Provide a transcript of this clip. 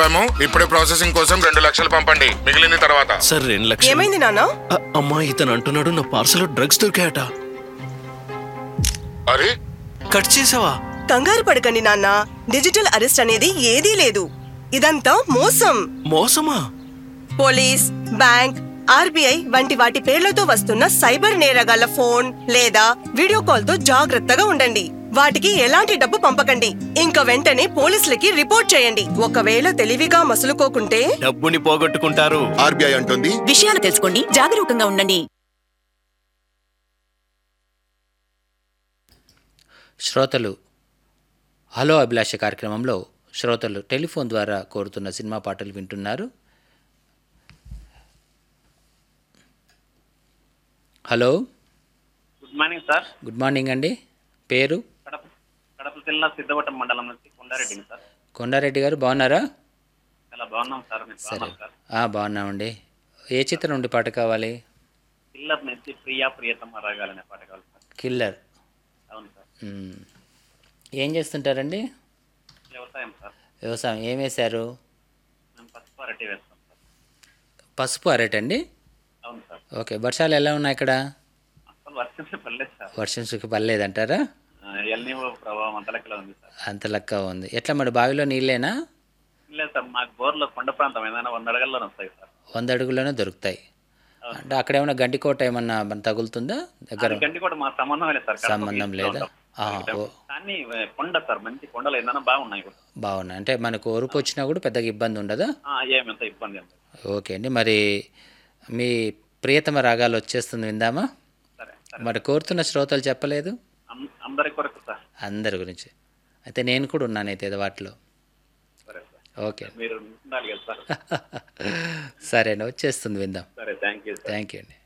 ఏమో ఇప్పుడే ప్రాసెసింగ్ కోసం రెండు లక్షలు పంపండి మిగిలింది తర్వాత సార్ రెండు లక్షలు ఏమైంది నాన్న అ- అమ్మా ఇతను అంటున్నాడు నా పార్సల్ డ్రగ్స్ దొరికాయట అరే కట్ చేసావా కంగారు పడకండి నాన్న డిజిటల్ అరెస్ట్ అనేది ఏదీ లేదు ఇదంతా మోసం మోసమా పోలీస్ బ్యాంక్ ఆర్బీఐ వంటి వాటి పేర్లతో వస్తున్న సైబర్ నేరగాళ్ల ఫోన్ లేదా వీడియో కాల్ తో జాగ్రత్తగా ఉండండి వాటికి ఎలాంటి డబ్బు పంపకండి ఇంకా వెంటనే పోలీసులకి రిపోర్ట్ చేయండి ఒకవేళ తెలివిగా మసులుకోకుంటే డబ్బుని పోగొట్టుకుంటారు ఆర్బీఐ అంటుంది విషయాలు తెలుసుకోండి జాగరూకంగా ఉండండి శ్రోతలు హలో అభిలాష కార్యక్రమంలో శ్రోతలు టెలిఫోన్ ద్వారా కోరుతున్న సినిమా పాటలు వింటున్నారు hello good morning sir good morning అండి పేరు కడప కడప జిల్లా సిద్ధవటం మండలం నుంచి కొండారెడ్డిని సార్ కొండారెడ్డి గారు బాగున్నారా చాలా బాగున్నాం సార్ మీరు సరే బాగున్నారు సార్ ఆ, బాగున్నామండి ఏ చిత్రం నుండి పాట కావాలి పిల్లర్ నుంచి ప్రియా ప్రియతమ రాగాలనే పాట కావాలి సార్ కిల్లర్ అవును సార్ మ్మ్. ఏం చేస్తుంటారండి వ్యవసాయం సార్ వ్యవసాయం ఏం వేశారు మేము పసుపు అరటి వేస్తాం సార్ పసుపు అరటండి అవును సార్ ఓకే వర్షాలు ఎలా ఉన్నాయి ఇక్కడ అసలు వర్షమే పర్లేదు సార్ వర్షం సుఖ పర్లేదంటారా ఎల్నివో ప్రభావం అంత లెక్కలో ఉంది సార్ అంత లెక్క ఉంది ఎట్లా మరి బావిలో నీళ్ళేనా లేదు సార్ మాకు బోర్లో కొండ ప్రాంతం ఏదైనా వంద అడగల్లోనే వస్తాయి సార్ వంద అడుగుల్లోనే దొరుకుతాయి అంటే అక్కడ ఏమైనా గండికోట ఏమన్నా మన తగులుతుందా దగ్గర అది గంటి కూడా మా సంబంధం లేదు సార్ కడపకి సంబంధం ఈస్ట్ లేదా? ఉంటాం. ఆ, ఓ. కానీ ఏ, కొండ సార్ మంచి కొండలు ఏదైనా బాగున్నాయి కూడా బాగున్నాయి అంటే మనకు ఒరుపు వచ్చినా కూడా పెద్దగా ఇబ్బంది ఉండదా ఆ, ఏమంత ఇబ్బంది ఏం లేదు ఓకే అండి మరి మీ ప్రియతమ రాగాలు వచ్చేస్తుంది విందామా సరే సరే మరి కోరుతున్న శ్రోతలు చెప్పలేదు అం- అందరి కొరకు సార్ అందరి గురించి అయితే నేను కూడా ఉన్నాను అయితే వాటిలో సరే సార్ ఓకే మీరు ఉండాలి కదా సార్ సరే అండి వచ్చేస్తుంది విందాం సరే thank you sir thank you అండి